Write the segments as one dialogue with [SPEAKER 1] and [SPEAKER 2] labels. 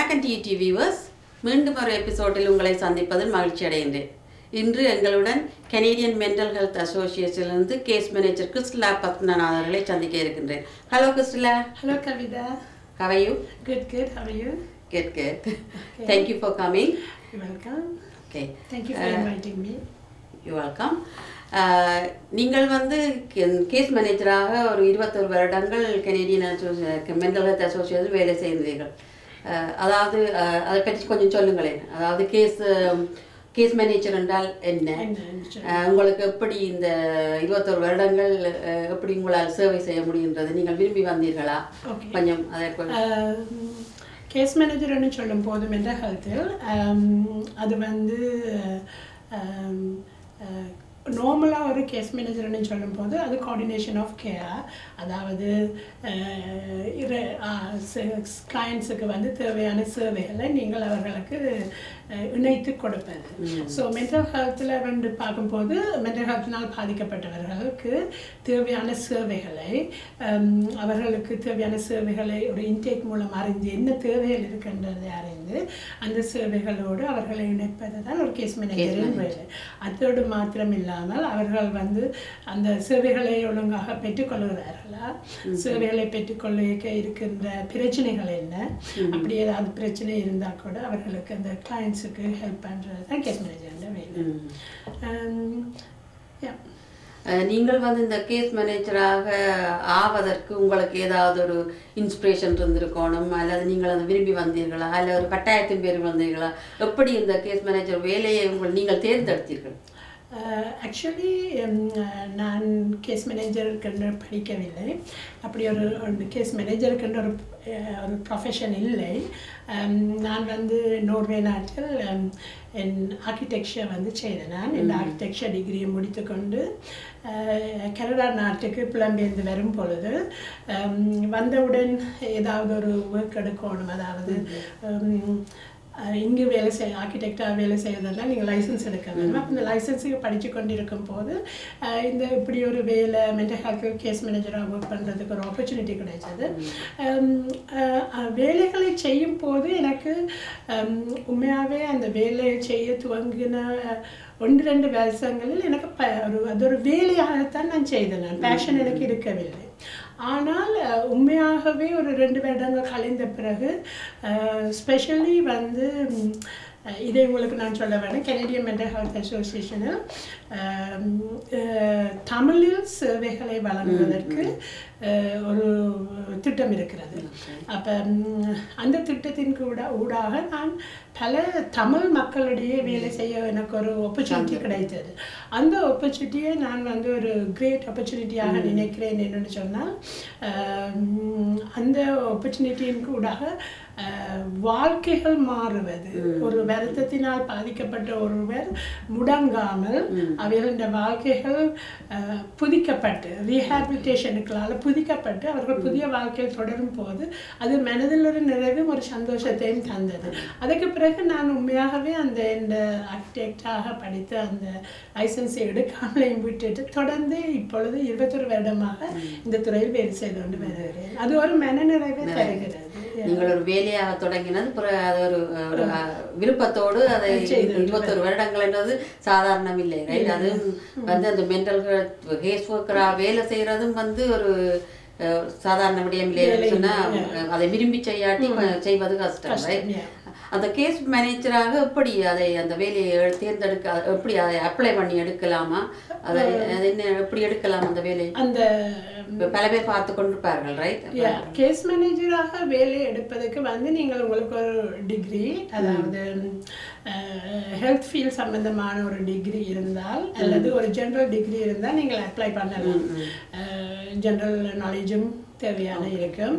[SPEAKER 1] வணக்கம் DD viewers மீண்டும் ஒரு எபிசோடில் உங்களை சந்திப்பதில் மகிழ்ச்சி அடைகின்றேன் இன்று எங்களுடன் கனேடியன் மென்டல் ஹெல்த் அசோசியேஷனிலிருந்து கேஸ் மேனேஜர் கிறிஸ்டலா பத்மநாதன் அவர்களை சந்திக்க இருக்கின்றேன் ஹலோ கிறிஸ்டலா
[SPEAKER 2] Hello, Kavita.
[SPEAKER 1] கவையூ
[SPEAKER 2] Good, good. How are you?
[SPEAKER 1] கெட் கெட் thank you for coming
[SPEAKER 2] You're welcome.
[SPEAKER 1] Okay
[SPEAKER 2] Thank you for inviting me.
[SPEAKER 1] You welcome நீங்கள் வந்து கேஸ் மேனேஜராக ஒரு இருபத்தொரு வருடங்கள் கனேடியன் அசோசியே மென்டல் ஹெல்த் அசோசியேஷன் வேலை செய்தீர்கள் அஹ், அதாவது அஹ், அதை பற்றி கொஞ்சம் சொல்லுங்களேன் அதாவது கேஸ் கேஸ் மேனேஜர் என்றால் என்ன
[SPEAKER 2] என்னன்னு சொல்லு.
[SPEAKER 1] அஹ், உங்களுக்கு எப்படி இந்த இருபத்தொரு வருடங்கள் அஹ், எப்படி உங்களால் சேவை செய்ய முடிகின்றது நீங்கள் விரும்பி வந்தீர்களா
[SPEAKER 2] Okay.
[SPEAKER 1] கொஞ்சம் அதை கொஞ்சம்
[SPEAKER 2] கேஸ் மேனேஜர்னு சொல்லும் போது மென்டல் ஹெல்த்தில் அது வந்து நார்மலாக ஒரு கேஸ் மேனேஜர்னு சொல்லும்போது அது கோஆர்டினேஷன் ஆஃப் கேர் அதாவது கிளையண்ட்ஸுக்கு வந்து தேவையான சேவைகளை நீங்கள் அவர்களுக்கு அஹ், இணைத்து கொடுப்பது ஸோ மென்டல் ஹெல்த்தில் வந்து பார்க்கும்போது மென்டல் ஹெல்த்தினால் பாதிக்கப்பட்டவர்களுக்கு தேவையான சேவைகளை ஹம், அவர்களுக்கு தேவையான சேவைகளை ஒரு இன்டேக் மூலம் அறிந்து என்ன தேவைகள் இருக்கின்றதை அறிந்து அந்த சேவைகளோடு அவர்களை இணைப்பது தான் ஒரு கேஸ் மேனேஜரின் வேலை அதோடு மாத்திரம் இல்லாமல் அவர்கள் வந்து அந்த சேவைகளை ஒழுங்காக பெற்றுக்கொள்கிறார்களா சேவைகளை பெற்றுக்கொள்ள இருக்கின்ற பிரச்சனைகள் என்ன அப்படி ஏதாவது பிரச்சனை இருந்தால் கூட அவர்களுக்கு அந்த கிளைண்ட்ஸுக்கு ஹெல்ப் பண்ணுறது தான் கேஸ் மேனேஜரோட வேலை Um, yeah.
[SPEAKER 1] அஹ், நீங்கள் வந்து இந்த கேஸ் மேனேஜராக ஆவதற்கு உங்களுக்கு ஏதாவது ஒரு இன்ஸ்பிரேஷன் இருந்திருக்கணும் அல்லது நீங்கள் அதை விரும்பி வந்தீர்களா அல்ல ஒரு கட்டாயத்தின் பேரில் வந்தீர்களா எப்படி இந்த கேஸ் மேனேஜர் வேலையை உங்கள் நீங்கள் தேர்ந்தெடுத்தீர்கள்
[SPEAKER 2] ஆக்சுவலி நான் கேஸ் மேனேஜருக்கென்று படிக்கவில்லை அப்படி ஒரு ஒரு கேஸ் மேனேஜருக்கென்று ஒரு அஹ், ஒரு ப்ரொஃபஷன் இல்லை Um, நான் வந்து நோர்வே நாட்டில் um, என் ஆர்கிடெக்சர் வந்து செய்தேன் நான் என் ஆர்கிடெக்சர் டிகிரியை முடித்துக்கொண்டு அஹ், கனடா நாட்டுக்கு புலம்பெயர்ந்து வரும் பொழுது um, வந்தவுடன் ஏதாவது ஒரு ஒர்க் எடுக்கணும் அதாவது um, அஹ் இங்கு வேலை செய்ய ஆர்கிடெக்டாக வேலை செய்யறதெல்லாம் நீங்கள் லைசன்ஸ் எடுக்க வேணும் அப்போ இந்த லைசன்ஸுக்கு படித்து கொண்டிருக்கும் போது அஹ் இந்த இப்படி ஒரு வேலை மென்டல் ஹெல்த் கேஸ் மேனேஜராக ஒர்க் பண்ணுறதுக்கு ஒரு ஆப்பர்ச்சுனிட்டி கிடைச்சது ஹம், அஹ் அஹ் வேலைகளை செய்யும் போது எனக்கு ஹம், உண்மையாகவே அந்த வேலையை செய்ய துவங்கின அஹ், ஒன்று ரெண்டு வருஷங்களில் எனக்கு ப ஒரு அது ஒரு வேலையாகத்தான் நான் செய்தேன் நான் பேஷன் எனக்கு இருக்கவில்லை ஆனால் அஹ், உண்மையாகவே ஒரு ரெண்டு வருடங்கள் கழிந்த பிறகு ஸ்பெஷலி வந்து ம், அஹ், இதை உங்களுக்கு நான் சொல்ல வேணும் கனேடியன் மென்டல் ஹெல்த் அசோசியேஷனில் தமிழில் சேவைகளை வழங்குவதற்கு அஹ், ஒரு திட்டம் இருக்கிறது அப்போ அந்த திட்டத்தின் கூட ஊடாக நான் பல தமிழ் மக்களிடையே வேலை செய்ய எனக்கு ஒரு opportunity கிடைத்தது அந்த opportunity-யை நான் வந்து ஒரு கிரேட் opportunity-யாக நினைக்கிறேன் என்னன்னு சொன்னால் ஆம், அந்த opportunity-யின் கூடாக ஆஹ், வாழ்க்கைகள் மாறுவது ஒரு வருத்தத்தினால் பாதிக்கப்பட்ட ஒருவர் முடங்காமல் அவர்களுடைய வாழ்க்கைகள் ஆஹ், புதிக்கப்பட்டு ரீஹாபிலிட்டேஷனுக்களால் புதிக்கப்பட்டு அவர்கள் புதிய வாழ்க்கையில் தொடரும் போது அது மனதில் ஒரு நிறைவும் ஒரு சந்தோஷத்தையும் தந்தது அதுக்கு பிறகு நான் உண்மையாகவே அந்த இந்த ஆர்கிடெக்டாக படித்து அந்த லைசன்ஸை எடுக்காமலையும் விட்டுட்டு தொடர்ந்து இப்பொழுது இருபத்தொரு வருடமாக இந்த துறையில் வேலை செய்து கொண்டு வருகிறேன் அது ஒரு மனநிறைவை தருகிறது
[SPEAKER 1] நீங்கள் ஒரு வேலையாக தொடங்கினது பிறகு அது ஒரு ஒரு அஹ், விருப்பத்தோடு அதை இருபத்தொரு வருடங்கள் என்றது சாதாரணம் இல்லை ரைட் அது வந்து அந்த மென்டல் கேஸ் ஒர்க்கராக வேலை செய்யறதும் வந்து ஒரு அஹ், சாதாரண விடயம் இல்லைன்னு சொன்னா அஹ், அதை விரும்பி செய்யாட்டி செய்வது கஷ்டம் ரைட்
[SPEAKER 2] yeah.
[SPEAKER 1] அந்த கேஸ் மேனேஜராக எப்படி அதை அந்த வேலையை எ- தேர்ந்தெடுக்க எப்படி அதை அப்ளை பண்ணி எடுக்கலாமா அதை அது என்ன எப்படி எடுக்கலாம் அந்த வேலையை
[SPEAKER 2] அந்த
[SPEAKER 1] இப்ப பல பேர் பார்த்து கொண்டிருப்பார்கள் ரைட்
[SPEAKER 2] கேஸ் மேனேஜராக வேலை எடுப்பதற்கு வந்து நீங்கள் உங்களுக்கு ஒரு டிகிரி அதாவது ஹெல்த் ஃபீல்ட் சம்பந்தமான ஒரு டிகிரி இருந்தால் அல்லது ஒரு ஜென்ரல் டிகிரி இருந்தால் நீங்கள் அப்ளை பண்ணலாம் ஜென்ரல் நாலேஜும் தேவையான இருக்கும்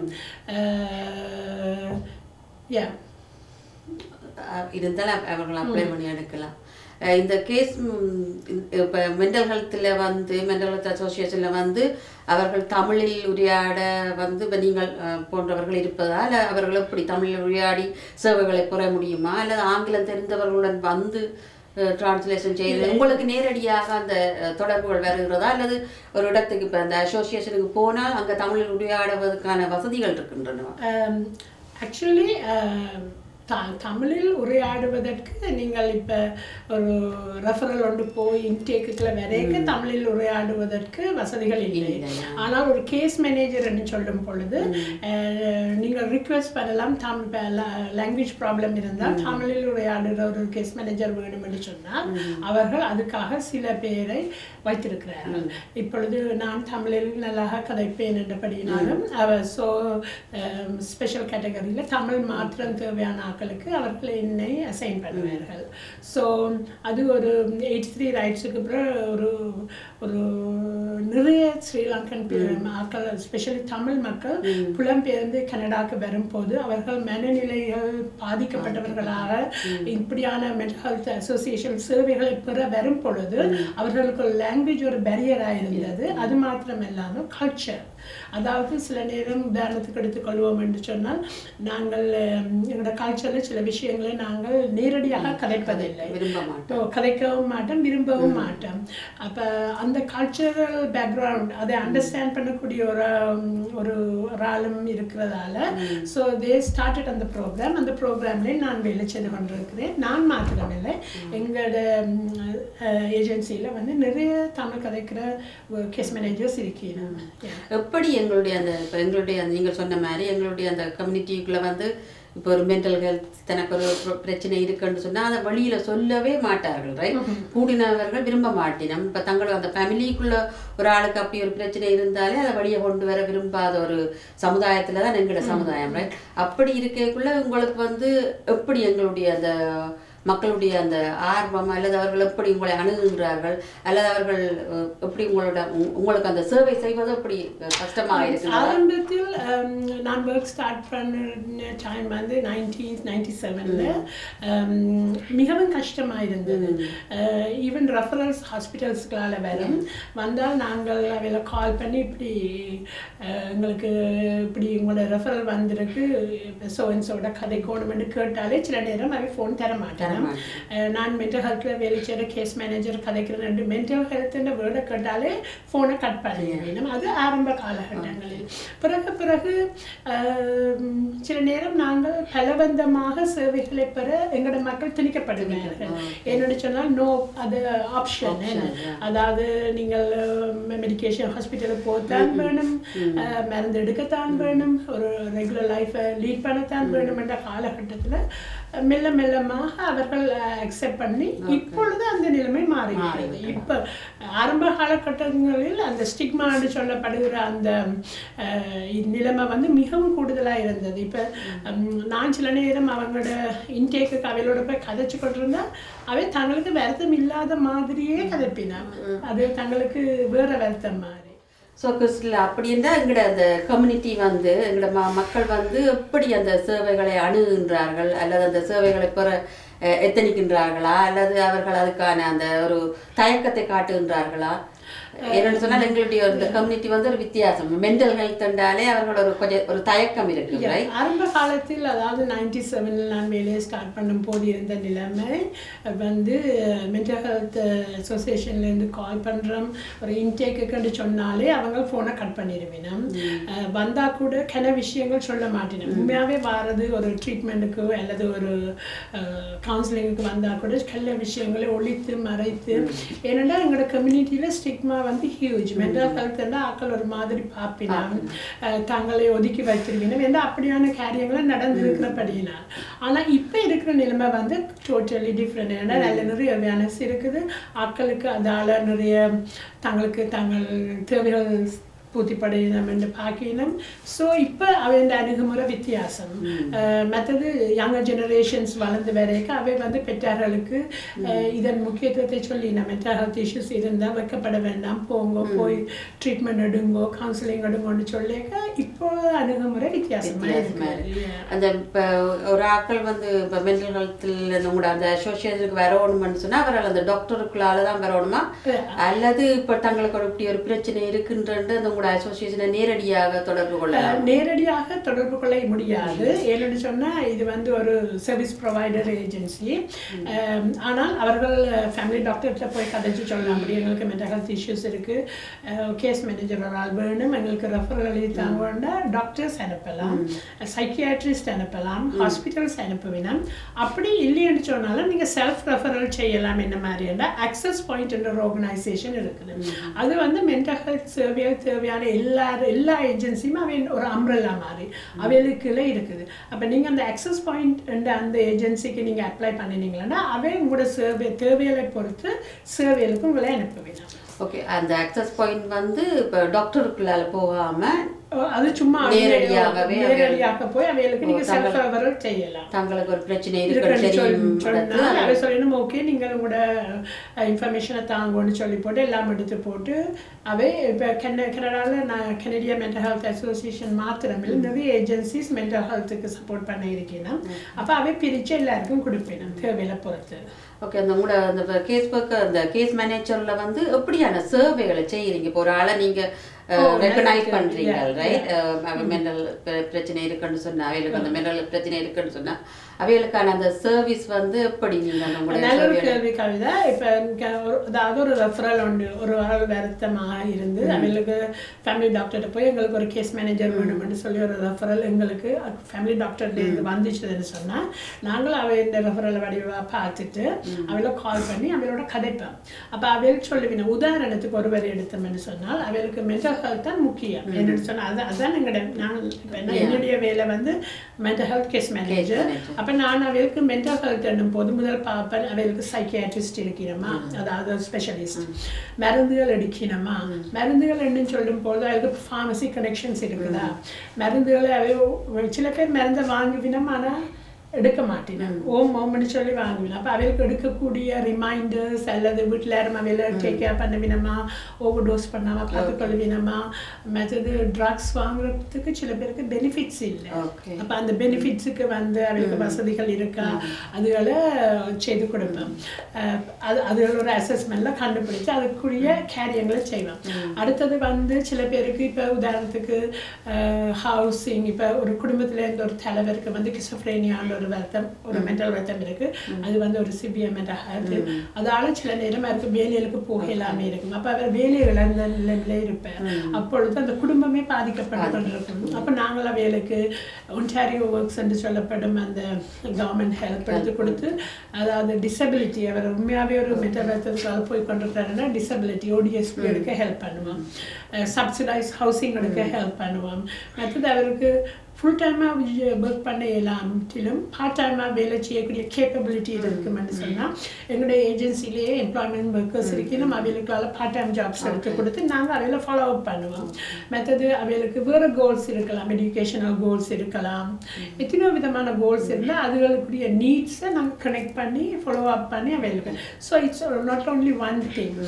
[SPEAKER 2] யா
[SPEAKER 1] அஹ் இருந்தால் அவ- அவர்கள் அப்ளை பண்ணி எடுக்கலாம் அஹ் இந்த கேஸ் இப்போ மென்டல் ஹெல்த்தில் வந்து மென்டல் ஹெல்த் அசோசியேஷனில் வந்து அவர்கள் தமிழில் உரையாட வந்து இப்போ நீங்கள் அஹ், போன்றவர்கள் இருப்பதால் அவர்கள் எப்படி தமிழில் உரையாடி சேவைகளை பெற முடியுமா அல்லது ஆங்கிலம் தெரிந்தவர்களுடன் வந்து டிரான்ஸ்லேஷன் செய்து உங்களுக்கு நேரடியாக அந்த அஹ், தொடர்புகள் வருகிறதா அல்லது ஒரு இடத்துக்கு இப்போ அந்த அசோசியேஷனுக்கு போனால் அங்கே தமிழில் உரையாடுவதற்கான வசதிகள் இருக்கின்றன
[SPEAKER 2] ஆக்சுவலி த தமிழில் உரையாடுவதற்கு நீங்கள் இப்போ ஒரு ரெஃபரல் ஒன்று போய் இன்டேக்குள்ள வரைக்கும் தமிழில் உரையாடுவதற்கு வசதிகள் இல்லை
[SPEAKER 1] இல்லையா?
[SPEAKER 2] ஆனால் ஒரு கேஸ் மேனேஜர்னு சொல்லும் பொழுது அஹ், நீங்கள் ரிக்வெஸ்ட் பண்ணலாம் தமிழ் லாங்குவேஜ் ப்ராப்ளம் இருந்தால் தமிழில் உரையாடுகிற ஒரு கேஸ் மேனேஜர் வேணும் என்று சொன்னால் அவர்கள் அதுக்காக சில பேரை வைத்திருக்கிறார்கள் இப்பொழுது நான் தமிழில் நல்லாக கதைப்பேன் என்றபடினாலும் அவர் ஸோ ஸ்பெஷல் கேட்டகரியில் தமிழ் மாத்திரம் தேவையான ஆட்களுக்கு அவர்கள் என்னை அசைன் பண்ணுவார்கள் ஸோ அது ஒரு எயிட்டி த்ரீ ரைட்ஸுக்கு அப்புறம் ஒரு ஒரு நிறைய ஸ்ரீலங்கன் பி- மக்கள் ஸ்பெஷலி தமிழ் மக்கள் புலம்பெயர்ந்து கனடாக்கு வரும்போது அவர்கள் மனநிலைகள் பாதிக்கப்பட்டவர்களாக இப்படியான மென்டல் ஹெல்த் அசோசியேஷன் சேவைகளை பெற வரும் பொழுது அவர்களுக்கு ஒரு லாங்குவேஜ் ஒரு பேரியராக இருந்தது அது மாத்திரம் இல்லாமல் கல்ச்சர் அதாவது சில நேரம் உதாரணத்துக்கு எடுத்துக்கொள்வோம் என்று சொன்னால் நாங்கள் ஹம், எங்களோட கல்ச்சரில் சில விஷயங்களை நாங்கள் நேரடியாக கதைப்பதில்லை
[SPEAKER 1] விரும்ப மாட்டோம்
[SPEAKER 2] இப்போ கதைக்கவும் மாட்டோம் விரும்பவும் மாட்டோம் அப்போ அந்த கல்ச்சரல் பேக்ரவுண்ட் அதை அண்டர்ஸ்டாண்ட் பண்ணக்கூடிய ஒரு உம், ஒரு ஒரு ஆளும் இருக்கிறதால ஸோ தே ஸ்டார்டட் அந்த ப்ரோக்ராம் அந்த ப்ரோக்ராம்லேயே நான் வேலை செய்து கொண்டிருக்கிறேன் நான் மாத்திரமில்லை எங்களோட ஏஜென்சியில் வந்து நிறைய தமிழ் கதைக்கிற கேஸ் மேனேஜர்ஸ் இருக்கிறேன்
[SPEAKER 1] எப்படி எங்களுடைய அந்த இப்போ எங்களுடைய அந்த நீங்கள் சொன்ன மாதிரி எங்களுடைய அந்த கம்யூனிட்டிக்குள்ளே வந்து இப்போ ஒரு மென்டல் ஹெல்த் தனக்கு ஒரு பிர- பிரச்சனை இருக்குன்னு சொன்னால் அதை வழியில் சொல்லவே மாட்டார்கள் ரைட் கூடினவர்கள் விரும்ப மாட்டினம் இப்போ தங்களுக்கு அந்த ஃபேமிலிக்குள்ள ஒரு ஆளுக்கு அப்படி ஒரு பிரச்சனை இருந்தாலே அதை வழியை கொண்டு வர விரும்பாத ஒரு சமுதாயத்தில் தான் எங்களோட சமுதாயம் ரைட் அப்படி இருக்கக்குள்ள உங்களுக்கு வந்து எப்படி எங்களுடைய அந்த மக்களுடைய அந்த ஆர்வம் அல்லது அவர்கள் எப்படி உங்களை அணுகுகிறார்கள் அல்லது அவர்கள் அஹ், எப்படி உங்களோட உங்க- உங்களுக்கு அந்த சேவை செய்வது எப்படி கஷ்டமாக இருக்கிறதா
[SPEAKER 2] ஆரம்பத்தில் ஹம், நான் ஒர்க் ஸ்டார்ட் பண்ண டைம் வந்து நைன்டீன் நைன்டி செவனில் மிகவும் கஷ்டமாக இருந்தது ஈவன் ரெஃபரன்ஸ் ஹாஸ்பிட்டல்ஸ்களால் வரும் வந்தால் நாங்கள் அவையில் கால் பண்ணி இப்படி அஹ், எங்களுக்கு இப்படி உங்களோட ரெஃபரல் வந்திருக்கு சோன்ஸோட கதை கோணுமென்று கேட்டாலே சில நேரம் அவை ஃபோன் தர மாட்டேன் அஹ், நான் மென்டல் ஹெல்த்தில் வேலை செய்கிற கேஸ் மேனேஜர் கதைக்கிற ரெண்டு மென்டல் ஹெல்த்ன்ற வேர்டை கேட்டாலே ஃபோனை கட் பண்ணிடணும் அது ஆரம்ப காலகட்டங்களில் பிறகு பிறகு ஆஹ், சில நேரம் நாங்கள் பலவந்தமாக சேவைகளை பெற எங்களோட மக்கள் திணிக்கப்படுவார்கள் என்னென்னு சொன்னால் நோ அது ஆப்ஷன் அதாவது நீங்கள் மெடிக்கேஷன் ஹாஸ்பிட்டலுக்கு போகத்தான் வேணும் ஆஹ், மருந்து எடுக்கத்தான் வேணும் ஒரு ரெகுலர் லைஃப்பை லீட் பண்ணத்தான் வேணும் என்ற காலகட்டத்தில் மெல்ல மெல்லமாக அவர்கள் அக்செப்ட் பண்ணி இப்பொழுது அந்த நிலைமை மாறிவிட்டது இப்போ ஆரம்ப காலகட்டங்களில் அந்த ஸ்டிக்மான்னு சொல்லப்படுகிற அந்த அஹ், நிலைமை வந்து மிகவும் கூடுதலாக இருந்தது இப்போ நான் சில நேரம் அவங்களோட இன்டேக்கு அவையோட போய் கதைச்சு கொண்டிருந்தா அவை தங்களுக்கு வருத்தம் இல்லாத மாதிரியே கதைப்பினாங்க அது தங்களுக்கு வேற வருத்தம் மாதிரி
[SPEAKER 1] ஸோ கிறிஸ்டில் அப்படி இருந்தால் எங்களோட அந்த கம்யூனிட்டி வந்து எங்களோட ம மக்கள் வந்து எப்படி அந்த சேவைகளை அணுகுகின்றார்கள் அல்லது அந்த சேவைகளை பெற அஹ், எத்தனிக்கின்றார்களா அல்லது அவர்கள் அதுக்கான அந்த ஒரு தயக்கத்தை காட்டுகின்றார்களா என்னென்னு சொன்னால் எங்களுடைய இந்த கம்யூனிட்டி வந்து ஒரு வித்தியாசம் மென்டல் ஹெல்த் என்றாலே அவர்கள் ஒரு கொஞ்சம் ஒரு தயக்கம் இருக்கு
[SPEAKER 2] Yeah,
[SPEAKER 1] right?
[SPEAKER 2] ஆரம்ப காலத்தில் அதாவது நைன்டி செவனில் நான் வேலையை ஸ்டார்ட் பண்ணும் போது இருந்த நிலைமை வந்து மென்டல் ஹெல்த் அசோசியேஷன்லேருந்து கால் பண்ணுறோம் ஒரு இன்டேக்குன்னு சொன்னாலே அவங்க ஃபோனை கட் பண்ணிடுவினோம் வந்தால் கூட கன விஷயங்கள் சொல்ல மாட்டேன் உண்மையாகவே வாரது ஒரு ட்ரீட்மெண்ட்டுக்கு அல்லது ஒரு கவுன்சிலிங்குக்கு வந்தால் கூட கல்ல விஷயங்களை ஒழித்து மறைத்து ஏன்னா எங்களோட கம்யூனிட்டியில் ஸ்டிக்மா வந்து ஹியூஜ் மென்டல் ஹெல்த்னா ஆக்கள் ஒரு மாதிரி பாப்பினா அஹ், தங்களை ஒதுக்கி வைத்திருவினோம் ஏன்னா அப்படியான காரியங்களை நடந்திருக்கிறபடியினால் ஆனால் இப்போ இருக்கிற நிலைமை வந்து டோட்டலி டிஃப்ரெண்ட் ஏன்னா நல்ல நிறைய அவேர்னஸ் இருக்குது ஆட்களுக்கு அதால் நிறைய தங்களுக்கு தங்கள் தேவைகள் பூர்த்திப்படையினம் என்று பார்க்கணும் ஸோ இப்போ அவன் அணுகுமுறை வித்தியாசம் அஹ், மற்றது யங்கர் ஜெனரேஷன்ஸ் வளர்ந்து வரைக்கும் அவை வந்து பெற்றார்களுக்கு அஹ், இதன் முக்கியத்துவத்தை சொல்லி நம்ம மென்டல் ஹெல்த் இஷ்யூஸ் இருந்தால் வைக்கப்பட வேண்டாம் போங்க போய் ட்ரீட்மெண்ட் எடுங்கோ கவுன்சிலிங் எடுங்கோன்னு சொல்லிக்க இப்போ அணுகுமுறை வித்தியாசமாக
[SPEAKER 1] வித்தியாசமா
[SPEAKER 2] இருக்கு
[SPEAKER 1] இருக்கு. அந்த இப்போ ஒரு ஆட்கள் வந்து இப்போ மென்டல் ஹெல்த்தில் உங்களோட அந்த அசோசியேஷனுக்கு வரணும்னு சொன்னா அவர்கள் அந்த டாக்டருக்குள்ளால தான் வரணுமா அல்லது இப்போ தங்களுக்கு ஒரு இப்படி ஒரு பிரச்சனை இருக்குன்றது அந்த உங்களோட உங்களோட அசோசியேஷனை நேரடியாக தொடர்பு கொள்ளலாம்
[SPEAKER 2] நேரடியாக தொடர்பு கொள்ள முடியாது ஏன்னு சொன்னால் இது வந்து ஒரு சர்வீஸ் ப்ரொவைடர் ஏஜென்சி ஆனால் அவர்கள் ஃபேமிலி டாக்டர்கிட்ட போய் கதைச்சு சொல்லலாம் அப்படி எங்களுக்கு மென்டல் ஹெல்த் இஷ்யூஸ் இருக்குது கேஸ் மேனேஜர் ஒரு ஆள் வேணும் எங்களுக்கு ரெஃபரல் எழுதி தாங்கன்னா டாக்டர்ஸ் அனுப்பலாம் சைக்கியாட்ரிஸ்ட் அனுப்பலாம் ஹாஸ்பிட்டல்ஸ் அனுப்புவினம் அப்படி இல்லைன்னு சொன்னாலும் நீங்கள் செல்ஃப் ரெஃபரல் செய்யலாம் என்ன மாதிரியான அக்சஸ் பாயிண்ட் என்ற ஒரு ஆர்கனைசேஷன் இருக்குது அது வந்து மென்டல் ஹெல்த் சேவையாக தேவையான எல்லா எல்லா ஏஜென்சியும் அவை ஒரு அம்ரல்லா மாதிரி அவைகளுக்குள்ள இருக்குது அப்போ நீங்கள் அந்த அக்சஸ் பாயிண்ட் என்ற அந்த ஏஜென்சிக்கு நீங்கள் அப்ளை பண்ணினீங்கன்னா அவை உங்களோட சேவை தேவைகளை பொறுத்து சேவைகளுக்கு உங்களை அனுப்புவினா
[SPEAKER 1] ஓகே அந்த அக்சஸ் பாயிண்ட் வந்து இப்போ டாக்டருக்குள்ளால போகாம
[SPEAKER 2] அது சும்மா
[SPEAKER 1] நேரடியாகவே அவை-
[SPEAKER 2] நேரடியாக போய் அவைகளுக்கு நீங்கள்
[SPEAKER 1] ஓ, தங்கள்-
[SPEAKER 2] செல்ஃப் ரெஃபரல் செய்யலாம்
[SPEAKER 1] தங்களுக்கு ஒரு பிரச்சனை
[SPEAKER 2] இருக்குன்னு
[SPEAKER 1] இருக்குன்னு தெரியும்
[SPEAKER 2] சொல்லி-
[SPEAKER 1] இடத்துல
[SPEAKER 2] சொன்னா, அவ சொல்லணும் ஓகே நீங்கள் உங்களோட இன்ஃபர்மேஷனை தாங்கன்னு சொல்லி போட்டு எல்லாம் எடுத்து போட்டு அவை இப்போ கென கனடாவில் நான் கனடியா மென்டல் ஹெல்த் அசோசியேஷன் மாத்திரமில்லை நிறைய ஏஜென்சிஸ் மென்டல் ஹெல்த்துக்கு சப்போர்ட் பண்ண இருக்கேன் அப்போ அவை பிரித்து எல்லாருக்கும் கொடுப்பேன் தேவையில பொறுத்து
[SPEAKER 1] ஓகே அந்த உங்களோட அந்த கேஸ் ஒர்க் அந்த கேஸ் மேனேஜர்ல வந்து எப்படியான சர்வேகளை செய்யறீங்க இப்போ ஒரு ஆளை நீங்க
[SPEAKER 2] ஓ,
[SPEAKER 1] ரெக்கனைஸ்
[SPEAKER 2] நல்ல
[SPEAKER 1] பண்றீங்க
[SPEAKER 2] yeah,
[SPEAKER 1] ரைட் மெண்டல் பிரச்சனை இருக்குன்னு சொன்னா அவைகளுக்கு அந்த மெண்டல் பிரச்சனை இருக்குன்னு சொன்னா அவைகளுக்கான அந்த சர்வீஸ் வந்து எப்படி நீங்க அந்த உங்களுடைய
[SPEAKER 2] நல்ல ஒரு
[SPEAKER 1] survey-
[SPEAKER 2] கேள்வி கவிதா இப்போ அதாவது ஒரு ரெஃபரல் உண்டு ஒரு ஆள் வருத்தமாக இருந்து அவங்களுக்கு ஃபேமிலி டாக்டர்கிட்ட போய் எங்களுக்கு ஒரு கேஸ் மேனேஜர் வேணும்னு சொல்லி ஒரு ரெஃபரல் எங்களுக்கு ஃபேமிலி டாக்டர்லேருந்து வந்துச்சுதுன்னு சொன்னால் நாங்களும் அவ இந்த ரெஃபரல் வடிவாக பார்த்துட்டு அவளை கால் பண்ணி அவளோட கதைப்பேன் அப்போ அவளுக்கு சொல்லுவீங்க உதாரணத்துக்கு ஒருவர் எடுத்தோம்னு சொன்னால் அவளுக்கு மென்டல் ஹெல்த் தான் முக்கியம் என்னன்னு சொன்னால் அதான் அதான் எங்களோட நாங்கள் இப்போ என்ன என்னுடைய வேலை வந்து mental health case manager
[SPEAKER 1] manager.
[SPEAKER 2] அப்போ நான் அவளுக்கு மென்டல் ஹெல்த் என்னும் போது முதல் பார்ப்பேன் அவளுக்கு சைக்கியாட்ரிஸ்ட் இருக்கிறோமா அதாவது ஸ்பெஷலிஸ்ட் மருந்துகள் எடுக்கணுமா மருந்துகள் என்னன்னு சொல்லும் போது அவளுக்கு ஃபார்மசி கனெக்ஷன்ஸ் இருக்குதா மருந்துகளை அவ சில பேர் மருந்தை வாங்குவினோம் ஆனால் எடுக்க மாட்டேன் ஓம் ஓம்னு சொல்லி வாங்குவேன் அப்போ அவளுக்கு எடுக்கக்கூடிய ரிமைண்டர்ஸ் அல்லது வீட்டில் யாரும் அவையில டேக் கேர் பண்ணுவினமா ஓவர் டோஸ் பண்ணாமல் பார்த்துக்கொள்வினமா மற்றது ட்ரக்ஸ் வாங்குறதுக்கு சில பேருக்கு பெனிஃபிட்ஸ் இல்லை
[SPEAKER 1] ஓகே
[SPEAKER 2] அப்போ அந்த பெனிஃபிட்ஸுக்கு வந்து அவளுக்கு வசதிகள் இருக்கா அதுகளை செய்து கொடுப்பேன் அஹ் அது அதுகள் ஒரு அசஸ்மெண்ட்ல கண்டுபிடிச்சு அதுக்குரிய காரியங்களை செய்வேன் அடுத்தது வந்து சில பேருக்கு இப்போ உதாரணத்துக்கு ஹவுசிங் இப்போ ஒரு குடும்பத்துல இருந்து ஒரு தலைவருக்கு வந்து கிசோஃப்ரேனியான்ற ஒரு வருத்தம் ஒரு மென்டல் வருத்தம் இருக்கு அது வந்து ஒரு சிவியர் மென்டல் ஹெல்த் அதால சில நேரம் அவருக்கு வேலைகளுக்கு போக இல்லாம இருக்கும் அப்போ அவர் வேலை இழந்த நிலையில இருப்பார் அப்பொழுது அந்த குடும்பமே பாதிக்கப்பட்டு கொண்டிருக்கும் அப்போ நாங்கள் வேலைக்கு ஒன்டாரியோ ஒர்க்ஸ் என்று சொல்லப்படும் அந்த கவர்மெண்ட் ஹெல்ப் எடுத்து கொடுத்து அதாவது டிசபிலிட்டி அவர் உண்மையாகவே ஒரு மென்டல் வருத்தத்துக்காக போய் கொண்டிருக்காருன்னா டிசபிலிட்டி ஓடிஎஸ்பி எடுக்க ஹெல்ப் பண்ணுவோம் சப்சிடைஸ் ஹவுசிங் எடுக்க ஹெல்ப் பண்ணுவோம் மற்றது அவருக்கு ஃபுல் டைமாக ஒர்க் பண்ண இயலாமட்டிலும் பார்ட் டைமாக வேலை செய்யக்கூடிய கேப்பபிலிட்டி இருக்குமென்னு சொன்னால் எங்களுடைய ஏஜென்சிலேயே எம்ப்ளாய்மெண்ட் ஒர்க்கர்ஸ் இருக்கு நம்ம அவைகளுக்கால பார்ட் டைம் ஜாப்ஸ் எடுத்து கொடுத்து நாங்கள் அவையில் ஃபாலோ அப் பண்ணுவோம் மற்றது அவைகளுக்கு வேறு கோல்ஸ் இருக்கலாம் எஜுகேஷனல் கோல்ஸ் இருக்கலாம் எத்தனையோ விதமான கோல்ஸ் இருந்தால் அதுகளுக்குரிய நீட்ஸை நாங்கள் கனெக்ட் பண்ணி ஃபாலோ அப் பண்ணி அவைகளுக்கு so it's not only one thing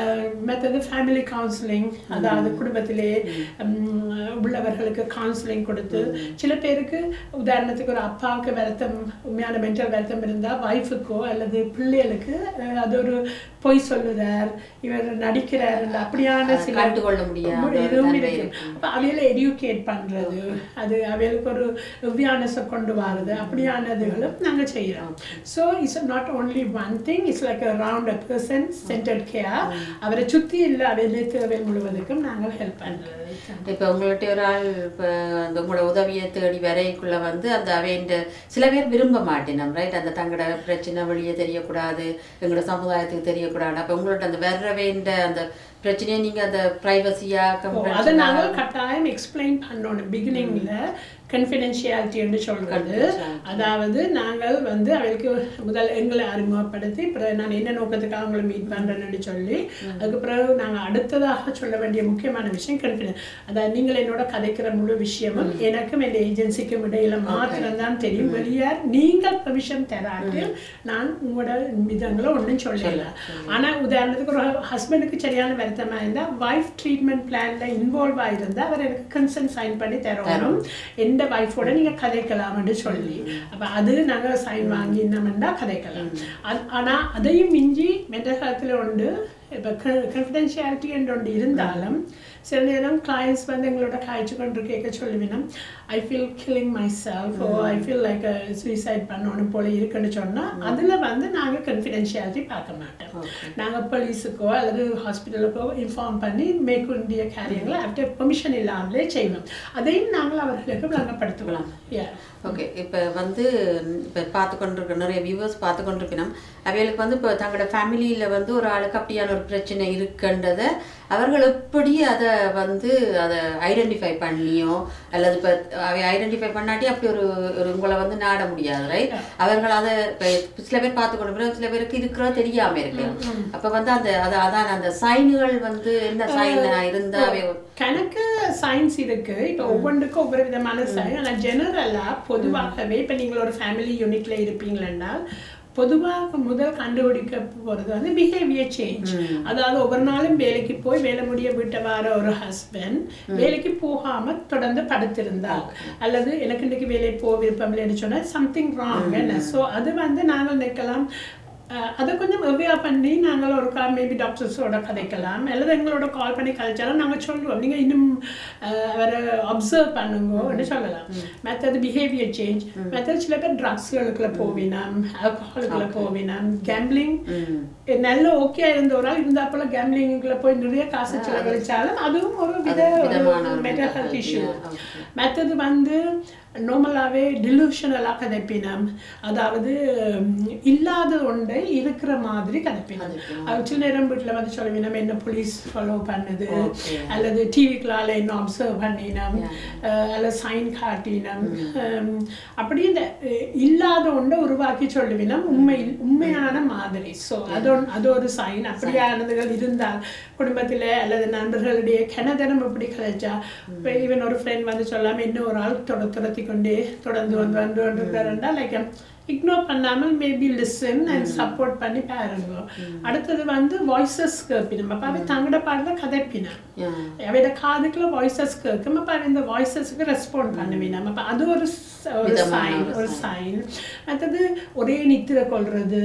[SPEAKER 2] மற்றது ஃபேமிலி கவுன்சிலிங் அதாவது குடும்பத்திலே உம், உள்ளவர்களுக்கு கவுன்சிலிங் கொடுத்து சில பேருக்கு உதாரணத்துக்கு ஒரு அப்பாவுக்கு வருத்தம் உண்மையான மென்டல் வருத்தம் இருந்தால் ஒய்ஃபுக்கோ அல்லது பிள்ளைகளுக்கு அஹ், அது ஒரு பொய் சொல்லுறார் இவர் நடிக்கிறார் அப்படியான
[SPEAKER 1] அது
[SPEAKER 2] சில
[SPEAKER 1] கண்டுகொள்ள முடியாத ஒரு
[SPEAKER 2] இதுவும்
[SPEAKER 1] தன்மை
[SPEAKER 2] இருக்கு
[SPEAKER 1] இருக்கு.
[SPEAKER 2] அப்போ அவையில எடியூகேட் பண்றது அது அவைகளுக்கு ஒரு அவேர்னஸை கொண்டு வர்றது அப்படியானதுகளும் நாங்கள் செய்கிறோம் so it's not only one thing it's like around a person centred care அவரை சுற்றி இல்லை அவையிலே தேவை முழுவதுக்கும் நாங்கள் ஹெல்ப் பண்ணுறது
[SPEAKER 1] இப்போ உங்கள்ட்ட ஒரு ஆள் இப்போ அந்த உங்களோட உதவியை தேடி வரைக்குள்ள வந்து அந்த அவைண்ட சில பேர் விரும்ப மாட்டேனம் ரைட் அந்த தங்களோட பிரச்சனை வெளியே தெரியக்கூடாது எங்களோட சமுதாயத்துக்கு தெரியக்கூடாது அப்போ உங்கள்ட்ட அந்த வர்றவேண்ட அந்த பிரச்சனையை நீங்க அந்த ப்ரைவசியாக
[SPEAKER 2] ஓ, அதை நாங்கள் கட்டாயம் எக்ஸ்பிளைன் பண்ணணும் பிகினிங்ல கன்ஃபிடென்ஷியாலிட்டி என்று சொல்றது அதாவது நாங்கள் வந்து அவளுக்கு முதல் எங்களை அறிமுகப்படுத்தி பிறகு நான் என்ன நோக்கத்துக்காக அவங்களை மீட் பண்றேன்னு சொல்லி அதுக்கு பிறகு நாங்கள் அடுத்ததாக சொல்ல வேண்டிய முக்கியமான விஷயம் கன்ஃபிடென்ஸ் அதாவது நீங்கள் என்னோட கதைக்கிற முழு விஷயமும் எனக்கும் என் ஏஜென்சிக்கும் இடையில மாத்திரம்தான் தெரியும் வெளியார் நீங்கள் பெர்மிஷன் தராட்டு நான் உங்களோட விதங்களை ஒன்றும் சொல்லல ஆனா உதாரணத்துக்கு ஒரு ஹஸ்பண்டுக்கு சரியான வருத்தமா இருந்தா வைஃப் ட்ரீட்மெண்ட் பிளான்ல இன்வால்வ் ஆயிருந்தா அவர் எனக்கு கன்சென்ட் சைன் பண்ணி தரணும் எந்த வைஃபோட நீங்க கதைக்கலாம்னு சொல்லி அப்ப அது நாங்க சைன் வாங்கி என்னமெண்டா கதைக்கலாம் அது- ஆனா அதையும் மிஞ்சி மென்டல் ஹெல்த்ல உண்டு இப்போ கன்ஃபிடென்ஷியாலிட்டி என்று ஒன்று இருந்தாலும் சில நேரம் கிளைண்ட்ஸ் வந்து எங்களோட காய்ச்சி கொண்டு கேட்க சொல்லுவினோம் I feel killing myself oh I feel like suicide பண்ணணும் போல இருக்குன்னு சொன்னால் அதில் வந்து நாங்கள் கன்ஃபிடென்ஷியாலிட்டி பார்க்க மாட்டோம் நாங்கள் போலீஸுக்கோ அல்லது ஹாஸ்பிட்டலுக்கோ இன்ஃபார்ம் பண்ணி மேற்கொண்டிய காரியங்களை ஆஃப்டர் பெர்மிஷன் இல்லாமலே செய்வோம் அதையும் நாங்கள் அவர்களுக்கு விளங்கப்படுத்துவோம் Yeah.
[SPEAKER 1] ஓகே இப்போ வந்து இப்போ பார்த்து கொண்டிருக்க நிறைய வியூவர்ஸ் பார்த்து கொண்டிருக்கணும் அவைகளுக்கு வந்து இப்போ தங்களோட ஃபேமிலியில் வந்து ஒரு ஆளுக்கு அப்படியான ஒரு பிரச்சனை இருக்குன்றதை அவர்கள் எப்படி அதை வந்து அதை ஐடென்டிஃபை பண்ணியோ அல்லது இப்போ அவை ஐடென்டிஃபை பண்ணாட்டி அப்படி ஒரு ஒரு உங்களை வந்து நாட முடியாது ரைட் அவர்கள் அதை இப்போ சில பேர் பார்த்து கொண்டு சில பேருக்கு இருக்கிறது தெரியாம இருக்கு அப்போ வந்து அந்த அது அதான் அந்த சைன்கள் வந்து என்ன சைன் இருந்தா அவை
[SPEAKER 2] கணக்கு சயின்ஸ் இருக்கு இப்போ ஒவ்வொன்றுக்கும் ஒவ்வொரு விதமான சயின்ஸ் ஆனால் ஜெனரலாக பொதுவாகவே இப்போ நீங்கள் ஒரு ஃபேமிலி யூனிட்ல இருப்பீங்களா பொதுவாக முதல் கண்டுபிடிக்க போகிறது வந்து பிஹேவியர் சேஞ்ச் அதாவது ஒவ்வொரு நாளும் வேலைக்கு போய் வேலை முடிய விட்டு வர ஒரு ஹஸ்பண்ட் வேலைக்கு போகாம தொடர்ந்து படுத்திருந்தால் அல்லது எனக்கு இன்னைக்கு வேலை போக விருப்பம் இல்லைன்னு சொன்னால் சம்திங் ராங் என்ன ஸோ அது வந்து நாங்கள் நிற்கலாம் அஹ் அதை கொஞ்சம் அவேர் பண்ணி நாங்கள் ஒரு கால் மேபி டாக்டர்ஸோட கதைக்கலாம் அல்லது எங்களோட கால் பண்ணி கதைச்சாலும் நாங்கள் சொல்லுவோம் நீங்கள் இன்னும் அஹ், அவரை அப்சர்வ் பண்ணுங்கன்னு சொல்லலாம் மற்றது பிஹேவியர் சேஞ்ச் மற்றது சில பேர் ட்ரக்ஸ்களுக்குள்ள போவினம் ஆல்கஹாலுக்குள்ள போவினம் கேம்பிளிங் நல்ல ஓகே இருந்த ஒரு ஆள் இருந்தா போல கேம்பிளிங்குள்ள போய் நிறைய காசு செலவழிச்சாலும் அதுவும் ஒரு வித
[SPEAKER 1] விதமான ஒரு
[SPEAKER 2] mental health
[SPEAKER 1] mental
[SPEAKER 2] issue
[SPEAKER 1] health, yeah,
[SPEAKER 2] மற்றது வந்து நார்மலாகவே டிலூஷனலாக கதைப்பினம் அதாவது உம், இல்லாத ஒன்றை இருக்கிற மாதிரி கதைப்பினம் அது சில நேரம் வீட்டில் வந்து சொல்லுவினம் என்ன போலீஸ் ஃபாலோ பண்ணுது
[SPEAKER 1] Okay.
[SPEAKER 2] அல்லது டிவிக்களால் என்ன அப்சர்வ் பண்ணினம் அஹ், அல்லது சைன் காட்டினம் உம், அப்படி இந்த அஹ், இல்லாத ஒன்றை உருவாக்கி சொல்லுவினம் உண்மை உண்மையான மாதிரி ஸோ அது ஒன்- அது ஒரு சைன் அப்படியானதுகள் இருந்தால் குடும்பத்தில் அல்லது நண்பர்களுடைய கிணதனம் இப்படி கதைச்சா இப்போ ஈவன் ஒரு ஃப்ரெண்ட் வந்து சொல்லாமல் இன்னும் ஒரு ஆள் தொட துரத்தி கொண்டே தொடர்ந்து வந்து வந்து வந்துருக்காருண்டா லைக் இக்னோர் பண்ணாமல் மேபி லிசன் அண்ட் சப்போர்ட் பண்ணி பாருங்க அடுத்தது வந்து வாய்ஸஸ் கேட்பினம் அப்போ அவை தங்கட பாடல கதைப்பினம் அவையோட காதுக்குள்ள வாய்ஸஸ் கேட்கும் அப்போ அவன் இந்த வாய்ஸஸ்க்கு ரெஸ்பாண்ட் பண்ணுவேன் நம்ம அப்போ அது ஒரு ச- ஒரு
[SPEAKER 1] விதமான
[SPEAKER 2] சைன்
[SPEAKER 1] ஒரு
[SPEAKER 2] ஒரு சைன் மற்றது ஒரே நித்திர கொள்றது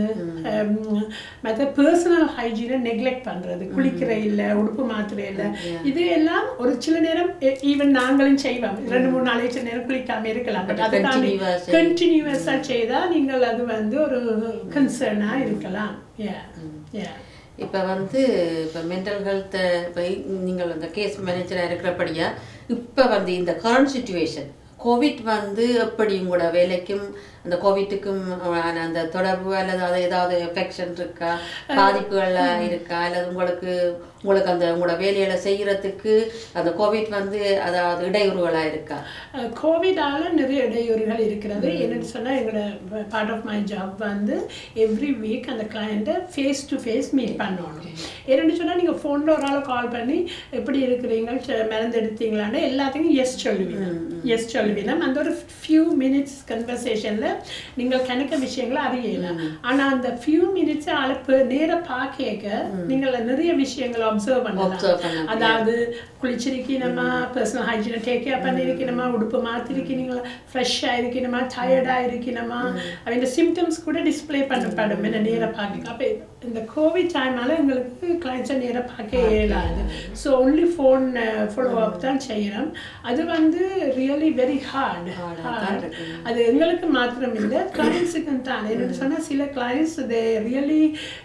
[SPEAKER 2] மற்ற பர்சனல் ஹைஜீனை நெக்லெக்ட் பண்றது குளிக்கிற இல்லை உடுப்பு மாத்திரை இல்லை இது எல்லாம் ஒரு சில நேரம் ஈவன் நாங்களும் செய்வோம் ரெண்டு மூணு நாளே சில நேரம் குளிக்காம இருக்கலாம் பட் அதை தாண்டி
[SPEAKER 1] Continuous ஆ
[SPEAKER 2] கண்டினியூஸாக செய்தால் நீங்கள் அது வந்து ஒரு கன்சர்னாக இருக்கலாம் யா யா
[SPEAKER 1] இப்போ வந்து இப்போ மென்டல் ஹெல்த்தை இப்போ நீங்கள் அந்த கேஸ் மேனேஜராக இருக்கிறபடியா இப்போ வந்து இந்த கரண்ட் சுச்சுவேஷன் கோவிட் வந்து எப்படி உங்களோட வேலைக்கும் அந்த கோவிட்டுக்கும் ஆன அந்த தொடர்பு அல்லது அது ஏதாவது எஃபெக்ஷன் இருக்கா பாதிப்புகள் இருக்கா அல்லது உங்களுக்கு உங்களுக்கு அந்த உங்களோட வேலைகளை செய்யறதுக்கு அந்த கோவிட் வந்து அதாவது இடையூறுகளாக இருக்கா
[SPEAKER 2] கோவிடால நிறைய இடையூறுகள் இருக்கிறது என்னன்னு சொன்னால் எங்களோட பார்ட் ஆஃப் மை ஜாப் வந்து எவ்ரி வீக் அந்த கிளைண்ட்டை ஃபேஸ் டு ஃபேஸ் மீட் பண்ணணும் என்னன்னு சொன்னால் நீங்கள் ஃபோனில் ஒரு ஆள் கால் பண்ணி எப்படி இருக்கிறீங்க ச- மருந்து எடுத்தீங்களான்னு எல்லாத்தையும் எஸ் சொல்லுவீங்க எஸ் சொல்லுவீங்க அந்த ஒரு ஃபியூ மினிட்ஸ் கன்வர்சேஷனில் நீங்கள் கணக்க விஷயங்களை அறியலாம் ஆனால் அந்த ஃபியூ மினிட்ஸ் ஆளை நேராக பார்க்க நீங்கள் நிறைய விஷயங்களை அப்சர்வ்
[SPEAKER 1] Observe
[SPEAKER 2] பண்ணலாம்
[SPEAKER 1] பண்ணலாம்.
[SPEAKER 2] அதாவது குளிச்சிருக்கணுமா பர்சனல் ஹைஜீனை டேக் கேர் பண்ணியிருக்கணுமா உடுப்பு மாற்றிருக்கீங்களா ஃப்ரெஷ்ஷாக இருக்கணுமா டயர்டாக இருக்கணுமா அவன் சிம்டம்ஸ் கூட டிஸ்ப்ளே பண்ணப்படும் என்ன நேராக பார்க்க அப்போ இந்த கோவிட் டைமால எங்களுக்கு கிளைண்ட்ஸை நேராக பார்க்க இயலாது so only phone follow up தான் செய்கிறோம் அது வந்து ரியலி வெரி ஹார்ட்
[SPEAKER 1] Hard ஆ தான் இருக்கு.
[SPEAKER 2] அது எங்களுக்கு மாத்திரம் இல்லை கிளைண்ட்ஸுக்கும் தான் என்னன்னு சொன்னால் சில கிளைண்ட்ஸ் தே ரியலி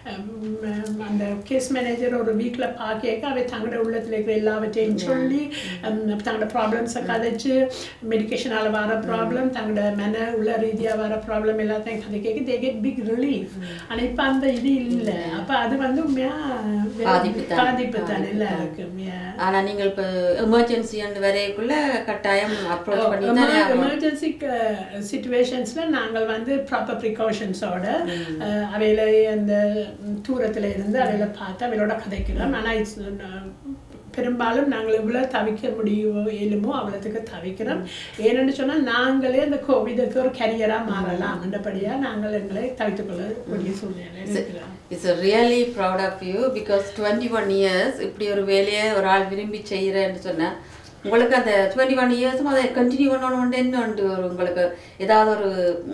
[SPEAKER 2] அந்த கேஸ் மேனேஜர் ஒரு வீக்கில் பார்க்க அவை தங்களோட உள்ளத்தில் இருக்கிற எல்லாவற்றையும் சொல்லி um, தங்களோட ப்ராப்ளம்ஸை கதைச்சு மெடிக்கேஷனால் வர ப்ராப்ளம் தங்களோட மன உள்ள ரீதியாக வர ப்ராப்ளம் எல்லாத்தையும் கதை கேட்க தே கெட் பிக் ரிலீஃப் ஆனால் இப்போ அந்த இது இல்லை அப்போ அது வந்து உண்மையாக
[SPEAKER 1] பாதிப்பு தான்.
[SPEAKER 2] பாதிப்பு தான் எல்லாருக்கும் Yeah.
[SPEAKER 1] ஆனா நீங்கள் இப்போ எமர்ஜென்சி அண்ட் வரைக்குள்ள கட்டாயம் அப்ரோச் பண்ணி தானே ஆகணும்.
[SPEAKER 2] எமர்ஜென்சி சுச்சுவேஷன்ஸில் நாங்கள் வந்து ப்ராப்பர் ப்ரிகாஷன்ஸோட அவையில அந்த தூரத்தில் இருந்து அவையில பார்த்து அவையோட கதைக்கலாம் ஆனால் இட்ஸ் பெரும்பாலும் நாங்கள் எவ்வளோ தவிக்க முடியுமோ இயலுமோ அவ்வளோத்துக்கு தவிக்கிறோம் ஏன்னு சொன்னால் நாங்களே அந்த கோவிடுக்கு ஒரு கரியராக மாறலாம் அந்தபடியாக நாங்கள் எங்களை தவித்துக் கொள்ளக்கூடிய சூழ்நிலை இருக்கிறோம்
[SPEAKER 1] it's really proud of you because twenty one years இப்படி ஒரு வேலையை ஒரு ஆள் விரும்பி செய்கிறேன்னு சொன்னா உங்களுக்கு அந்த டுவெண்ட்டி ஒன் இயர்ஸும் அதை கண்டினியூ பண்ணணும் என்ன உண்டு ஒரு உங்களுக்கு ஏதாவது ஒரு ம்,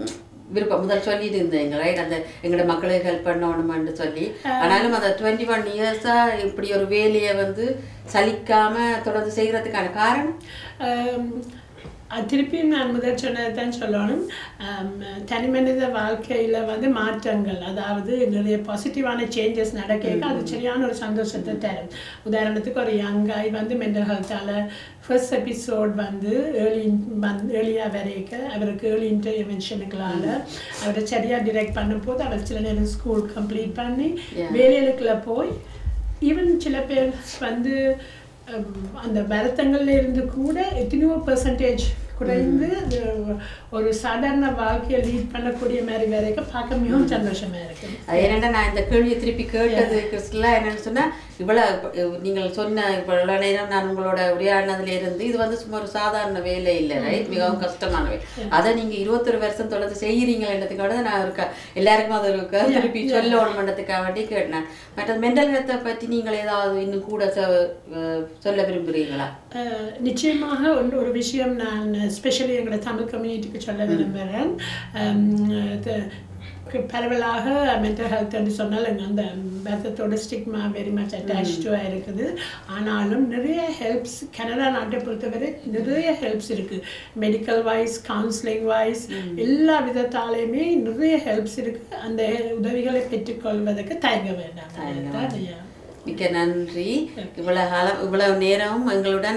[SPEAKER 1] விருப்பம் முதல் சொல்லிட்டு இருந்தீங்க ரைட் அந்த எங்களோட மக்களுக்கு ஹெல்ப் பண்ணணும்னு சொல்லி ஆனாலும் அந்த டுவெண்ட்டி ஒன் இயர்ஸா இப்படி ஒரு வேலையை வந்து சலிக்காம தொடர்ந்து செய்யறதுக்கான காரணம்
[SPEAKER 2] ஆம், அது திருப்பியும் நான் முதல் சொன்னதை தான் சொல்லணும் ஆம், தனி மனித வாழ்க்கையில் வந்து மாற்றங்கள் அதாவது நிறைய பாசிட்டிவான சேஞ்சஸ் நடக்க அது சரியான ஒரு சந்தோஷத்தை தரும் உதாரணத்துக்கு ஒரு யங் guy வந்து மென்டல் ஹெல்த்தால் ஃபர்ஸ்ட் எபிசோட் வந்து ஏர்லி வந்து ஏர்லியாக வரைக்க அவருக்கு ஏர்லி இன்டர்வென்ஷனுக்களால் அவரை சரியாக டிரெக்ட் பண்ணும்போது அவர் சில நேரம் ஸ்கூல் கம்ப்ளீட் பண்ணி
[SPEAKER 1] Yeah.
[SPEAKER 2] வேலைகளுக்குள்ள போய் ஈவன் சில பேர் வந்து ஹம், அந்த வருத்தங்கள்ல இருந்து கூட எத்தனையோ பெர்சன்டேஜ் குறைந்து அது ஒரு சாதாரண வாழ்க்கையை லீட் பண்ணக்கூடிய மாதிரி வரைக்கும் பார்க்க மிகவும் சந்தோஷமா இருக்கு
[SPEAKER 1] அது என்னன்னா நான் இந்த கேள்வியை திருப்பி கேட்டது கிறிஸ்டலா என்னன்னு சொன்னா இவ்வளவு நீங்கள் சொன்ன இவ்வளவு நேரம் நான் உங்களோட உரையாடினதுல இருந்து இது வந்து சும்மா ஒரு சாதாரண வேலை இல்லை ரைட் மிகவும் கஷ்டமான வேலை அதை நீங்க இருபத்தொரு வருஷம் தொடர்ந்து செய்யறீங்களன்றதுக்காக தான் நான் ஒரு க- எல்லாருக்கும் அது ஒரு க- திருப்பி சொல்லணுமன்றதுக்காக வேண்டி கேட்டேன் மற்ற மென்டல் ஹெல்த்தை பற்றி நீங்கள் ஏதாவது இன்னும் கூட சொ- அஹ் சொல்ல விரும்புகிறீங்களா
[SPEAKER 2] அஹ், நிச்சயமாக ஒன்று ஒரு விஷயம் நான் ஸ்பெஷலி எங்களோட தமிழ் கம்யூனிட்டிக்கு சொல்ல விரும்புகிறேன் ஹம், இது பரவலாக மென்டல் ஹெல்த்னு சொன்னால் அங்க அந்த வருத்தத்தோட ஸ்டிக்மா வெரி மச் அட்டாச்சாக இருக்குது ஆனாலும் நிறைய ஹெல்ப்ஸ் கனடா நாட்டை பொறுத்தவரை நிறைய ஹெல்ப்ஸ் இருக்குது மெடிக்கல் வைஸ் கவுன்சிலிங் வைஸ் எல்லா விதத்தாலையுமே நிறைய ஹெல்ப்ஸ் இருக்குது அந்த உதவிகளை பெற்றுக்கொள்வதற்கு தயங்க வேண்டாம்
[SPEAKER 1] தயங்க
[SPEAKER 2] அதுதான், yeah.
[SPEAKER 1] மிக்க நன்றி இவ்வளவு காலம் இவ்வளவு நேரம் எங்களுடன்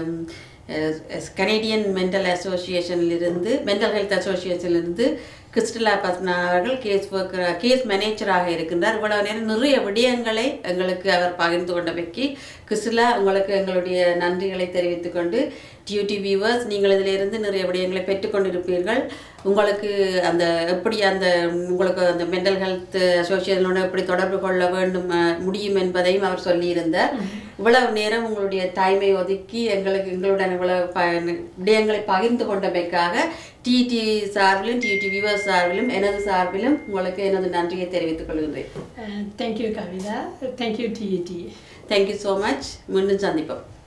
[SPEAKER 1] கனேடியன் மென்டல் அசோசியேஷனிலிருந்து மென்டல் ஹெல்த் அசோசியேஷனிலிருந்து கிறிஸ்டலா பத்னா அவர்கள் கேஸ் ஒர்க்கர் கேஸ் மேனேஜராக இருக்கின்றார் இவ்வளவு நேரம் நிறைய விடயங்களை எங்களுக்கு அவர் பகிர்ந்து கொண்டமைக்கு கிறிஸ்டலா உங்களுக்கு எங்களுடைய நன்றிகளை தெரிவித்துக் கொண்டு டியூடி வியூவர்ஸ் நீங்கள் இதிலிருந்து நிறைய விடயங்களை பெற்றுக்கொண்டிருப்பீர்கள் உங்களுக்கு அந்த எப்படி அந்த உங்களுக்கு அந்த மென்டல் ஹெல்த் அசோசியேஷனோட எப்படி தொடர்பு கொள்ள வேண்டும் அஹ், முடியும் என்பதையும் அவர் சொல்லியிருந்தார் இவ்வளவு நேரம் உங்களுடைய தாய்மை ஒதுக்கி எங்களுக்கு எங்களுடன் இவ்வளவு ப விடயங்களை பகிர்ந்து கொண்டமைக்காக டிடி சார்பிலும் டிடி வியூவர்ஸ் சார்பிலும் எனது சார்பிலும் உங்களுக்கு எனது நன்றியை தெரிவித்துக் கொள்கின்றேன்
[SPEAKER 2] thank you Kavitha thank you TET
[SPEAKER 1] thank you so much மீண்டும் சந்திப்போம்